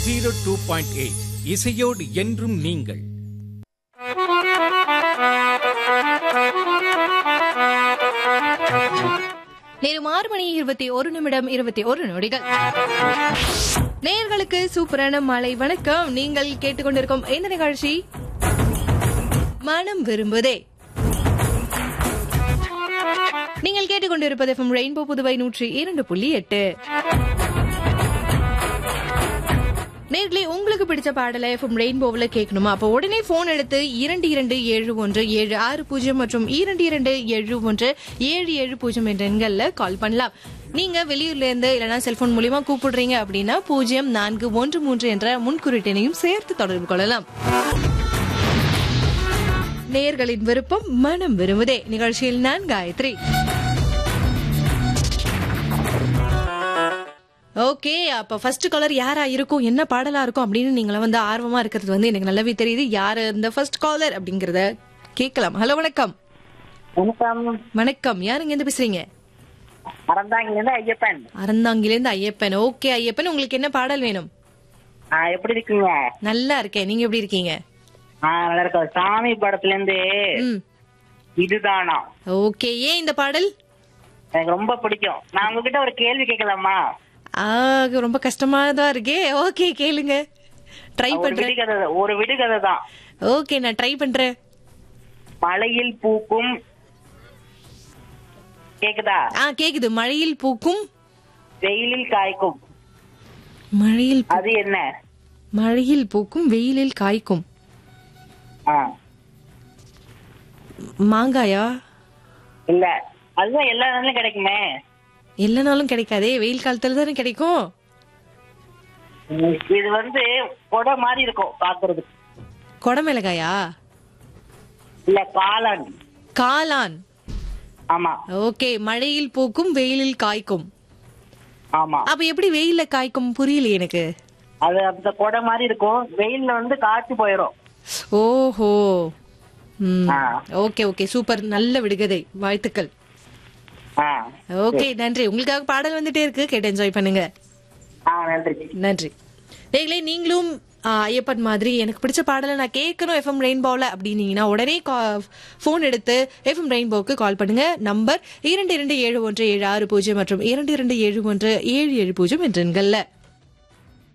Zero two point eight இசையோடு என்றும் நீங்கள் நேரம் ஆறு மணி இருபத்தி ஒரு நிமிடம் இருபத்தி ஒரு நொடிகள் நேயர்களுக்கு சூப்பரான மாலை வணக்கம் நீங்கள் கேட்டுக்கொண்டிருக்கும் இந்த நிகழ்ச்சி மனம் விரும்புதே நீங்கள் கேட்டுக்கொண்டிருப்பது எஃப்எம் ரெயின்போ புதுவை நூற்றி இரண்டு புள்ளி எட்டு நேர்களே உங்களுக்கு பிடிச்ச பாடலை எஃப்எம் ரெயின்போவில் கேட்கணுமா அப்போ உடனே போன் எடுத்து இரண்டு இரண்டு ஏழு ஒன்று ஏழு ஆறு பூஜ்ஜியம் மற்றும் இரண்டு இரண்டு ஏழு ஒன்று ஏழு ஏழு பூஜ்ஜியம் என்ற எண்களில் கால் பண்ணலாம் நீங்க வெளியூர்ல இருந்து இல்லைன்னா செல்போன் மூலியமா கூப்பிடுறீங்க அப்படின்னா பூஜ்ஜியம் நான்கு ஒன்று மூன்று என்ற முன்குறிட்டினையும் சேர்த்து தொடர்பு கொள்ளலாம் நேயர்களின் விருப்பம் மனம் விரும்புதே நிகழ்ச்சியில் நான் காயத்ரி ஓகே அப்ப ஃபர்ஸ்ட் காலர் யாரா இருக்கும் என்ன பாடலா இருக்கும் அப்படின்னு நீங்கள வந்து ஆர்வமா இருக்கிறது வந்து எனக்கு நல்லாவே தெரியுது யாரு இந்த ஃபர்ஸ்ட் காலர் அப்படிங்கறத கேட்கலாம் ஹலோ வணக்கம் வணக்கம் வணக்கம் யாருங்க இருந்து பேசுறீங்க அறந்தாங்கிலிருந்து ஐயப்பன் அறந்தாங்கிலேருந்து ஐயப்பன் ஓகே ஐயப்பன் உங்களுக்கு என்ன பாடல் வேணும் ஆ, எப்படி இருக்கீங்க நல்லா இருக்கேன் நீங்க எப்படி இருக்கீங்க ஆ நல்லா இருக்கோம் சாமி படத்துல இருந்து ம் இதுதானா ஓகே ஏன் இந்த பாடல் எனக்கு ரொம்ப பிடிக்கும் நான் உங்ககிட்ட ஒரு கேள்வி கேட்கலாமா ஆ ரொம்ப கஷ்டமா தான் இருக்கே ஓகே கேளுங்க ட்ரை ஒரு பண்றேன் விடுகதை ஒரு விடுகதை தான் ஓகே நான் ட்ரை பண்றேன் மலையில் பூக்கும் கேக்குதா ஆ கேக்குது மழையில் பூக்கும் வெயிலில் காய்க்கும் மழையில் பூ- அது என்ன மழையில் பூக்கும் வெயிலில் காய்க்கும் ஆ, மாங்காயா இல்ல அதுதான் எல்லா நாளும் கிடைக்குமே எல்லா நாளும் கிடைக்காதே வெயில் காலத்துல தானே கிடைக்கும் இது வந்து கொடை மாதிரி இருக்கும் பாக்குறதுக்கு கொடமிளகாயா இல்ல காளான் காளான் ஆமா ஓகே மழையில் பூக்கும் வெயிலில் காய்க்கும் ஆமா அப்ப எப்படி வெயில்ல காய்க்கும் புரியல எனக்கு அது அந்த கொடை மாதிரி இருக்கும் வெயில்ல வந்து காய்ச்சி போயிடும் ஓஹோ ம். ஆ. ஓகே ஓகே சூப்பர் நல்ல விடுகதை வாழ்த்துக்கள் ஆ ஓகே நன்றி உங்களுக்காக பாடல் வந்துட்டே இருக்கு கேட்டு என்ஜாய் பண்ணுங்க ஆ நன்றி நன்றி நீங்களே நீங்களும் ஆ, ஐயப்பன் மாதிரி எனக்கு பிடிச்ச பாடலை நான் கேட்கணும் எஃப்எம் ரெயின்போல அப்படின்னீங்கன்னா உடனே ஃபோன் எடுத்து எஃப்எம் ரெயின்போக்கு கால் பண்ணுங்க நம்பர் இரண்டு இரண்டு ஏழு ஒன்று ஏழு ஆறு பூஜ்ஜியம் மற்றும் இரண்டு இரண்டு ஏழு ஒன்று ஏழு ஏழு பூஜ்ஜியம் என்ற எண்கள்ல